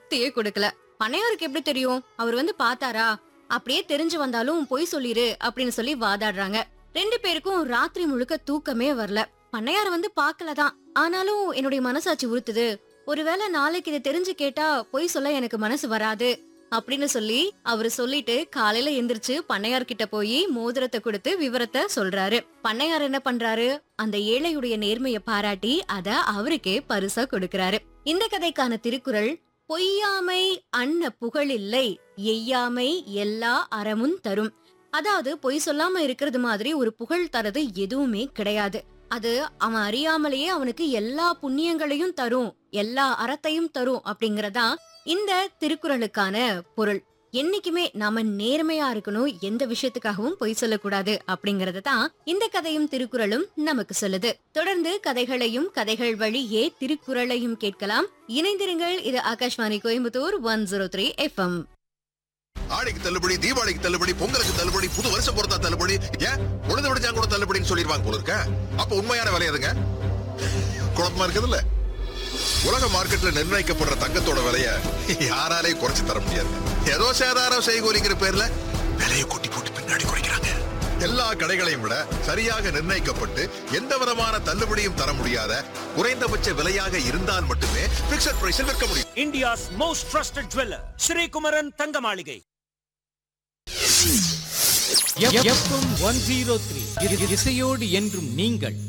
திருப்தியே கொடுக்கல பண்ணையாருக்கு எப்படி தெரியும் அவர் வந்து பார்த்தாரா அப்படியே தெரிஞ்சு வந்தாலும் பொய் சொல்லிரு அப்படின்னு சொல்லி வாதாடுறாங்க ரெண்டு பேருக்கும் ராத்திரி முழுக்க தூக்கமே வரல பண்ணையார் வந்து பார்க்கலதான் ஆனாலும் என்னுடைய மனசாட்சி உறுத்துது ஒருவேளை நாளைக்கு இதை தெரிஞ்சு கேட்டா பொய் சொல்ல எனக்கு மனசு வராது அப்படின்னு சொல்லி அவரு சொல்லிட்டு காலையில எந்திரிச்சு பண்ணையார் கிட்ட போய் மோதிரத்தை கொடுத்து விவரத்தை சொல்றாரு பண்ணையார் என்ன பண்றாரு அந்த ஏழையுடைய நேர்மையை பாராட்டி அத அவருக்கே பரிசா கொடுக்கறாரு இந்த கதைக்கான திருக்குறள் பொய்யாமை அன்ன புகழில்லை எய்யாமை எல்லா அறமும் தரும் அதாவது பொய் சொல்லாம இருக்கிறது மாதிரி ஒரு புகழ் தரது எதுவுமே கிடையாது அது அவன் அறியாமலேயே அவனுக்கு எல்லா புண்ணியங்களையும் தரும் எல்லா அறத்தையும் தரும் அப்படிங்கறதா இந்த திருக்குறளுக்கான பொருள் என்னைக்குமே நாம நேர்மையா இருக்கணும் எந்த விஷயத்துக்காகவும் பொய் சொல்லக்கூடாது அப்படிங்கறத தான் இந்த கதையும் திருக்குறளும் நமக்கு சொல்லுது தொடர்ந்து கதைகளையும் கதைகள் வழியே திருக்குறளையும் கேட்கலாம் இணைந்திருங்கள் இது Akashvani Coimbatore one zero three F M ஆடிக்கு தள்ளுபடி தீபாவளிக்கு தள்ளுபடி பொங்கலுக்கு தள்ளுபடி புது வருஷம் பொறுத்தா தள்ளுபடி ஏன் உழுது விடுச்சா கூட தள்ளுபடின்னு சொல்லிடுவாங்க போல இருக்க அப்ப உண்மையான விலை எதுங்க குழப்பமா இருக்குதுல்ல உலக மார்க்கெட்ல நிர்ணயிக்கப்படுற தங்கத்தோட விலைய யாராலே குறைச்சு தர முடியாது ஏதோ சேதாரம் செய்கூலிங்கிற பேர்ல விலையை கொட்டி போட்டு பின்னாடி குறைக்கிறாங்க எல்லா கடைகளையும் விட சரியாக நிர்ணயிக்கப்பட்டு எந்த விதமான தள்ளுபடியும் தர முடியாத குறைந்தபட்ச விலையாக இருந்தால் மட்டுமே பிக்சட் பிரைஸில் விற்க முடியும் India's most trusted jeweler, Sri Kumaran Tangamalige. F M one zero three இசையோடு என்றும் நீங்கள்